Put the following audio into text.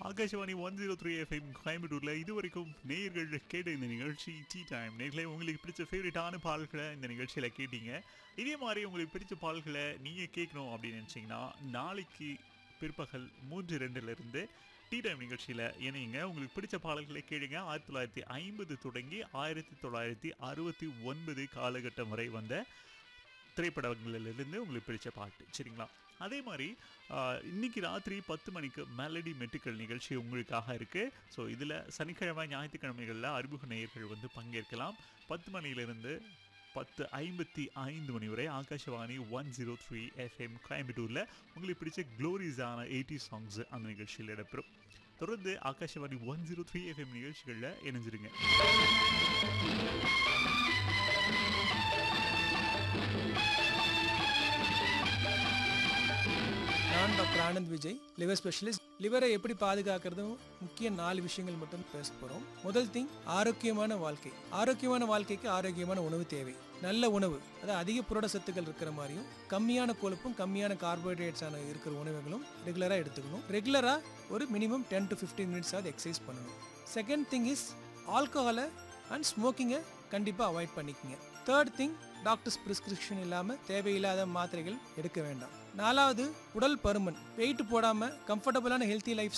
Akashvani one zero three FM கோயம்புத்தூரில் இதுவரைக்கும் நேயர்கள் கேட்ட இந்த நிகழ்ச்சி டீ டைம் நேர்களே உங்களுக்கு பிடிச்ச ஃபேவரட்டான பாடல்களை இந்த நிகழ்ச்சியில் கேட்டீங்க இதே மாதிரி உங்களுக்கு பிடிச்ச பாடல்களை நீங்கள் கேட்கணும் அப்படின்னு நினச்சிங்கன்னா நாளைக்கு பிற்பகல் மூன்று ரெண்டுலேருந்து டீ டைம் நிகழ்ச்சியில் இணையுங்க உங்களுக்கு பிடிச்ச பாடல்களை கேளுங்க ஆயிரத்தி தொள்ளாயிரத்தி ஐம்பது தொடங்கி ஆயிரத்தி தொள்ளாயிரத்தி அறுபத்தி ஒன்பது காலகட்டம் வரை வந்த திரைப்படங்களிலிருந்து உங்களுக்கு பிடிச்ச பாட்டு சரிங்களா அதே மாதிரி ஆஹ், இன்னைக்கு ராத்திரி பத்து மணிக்கு மெலடி மெட்டுக்கள் நிகழ்ச்சி உங்களுக்காக இருக்குது ஸோ இதில் சனிக்கிழமை ஞாயிற்றுக்கிழமைகளில் அறிமுக நேயர்கள் வந்து பங்கேற்கலாம் பத்து மணியிலிருந்து பத்து ஐம்பத்தி ஐந்து மணி வரை Akashvani one zero three FM கோயம்புத்தூரில் உங்களுக்கு பிடிச்ச க்ளோரிஸான எயிட்டி சாங்ஸ் அந்த நிகழ்ச்சியில் இடம்பெறும் தொடர்ந்து Akashvani one zero three FM நிகழ்ச்சிகளில் இணைஞ்சிருங்க நான் doctor Anand Vijay liver specialist லிவரை எப்படி பாதுகாக்கிறதும் முக்கிய நாலு விஷயங்கள் மட்டும் பேச போகிறோம் முதல் திங் ஆரோக்கியமான வாழ்க்கை ஆரோக்கியமான வாழ்க்கைக்கு ஆரோக்கியமான உணவு தேவை நல்ல உணவு அதாவது அதிக புரட சத்துக்கள் இருக்கிற மாதிரியும் கம்மியான கொழுப்பும் கம்மியான கார்போஹைட்ரேட்ஸான இருக்கிற உணவுகளும் ரெகுலராக எடுத்துக்கணும் ரெகுலராக ஒரு minimum ten to fifteen minutes ஆகுது எக்ஸசைஸ் பண்ணணும் செகண்ட் திங் இஸ் ஆல்கஹாலை அண்ட் ஸ்மோக்கிங்கை கண்டிப்பாக அவாய்ட் பண்ணிக்கங்க தேர்ட் திங் டாக்டர்ஸ் பிரிஸ்கிரிப்ஷன் இல்லாமல் தேவையில்லாத மாத்திரைகள் எடுக்க வேண்டாம் நாலாவது உடல் பருமன் வெயிட் போடாமல் கம்ஃபர்டபுளான ஹெல்த்தி லைஃப்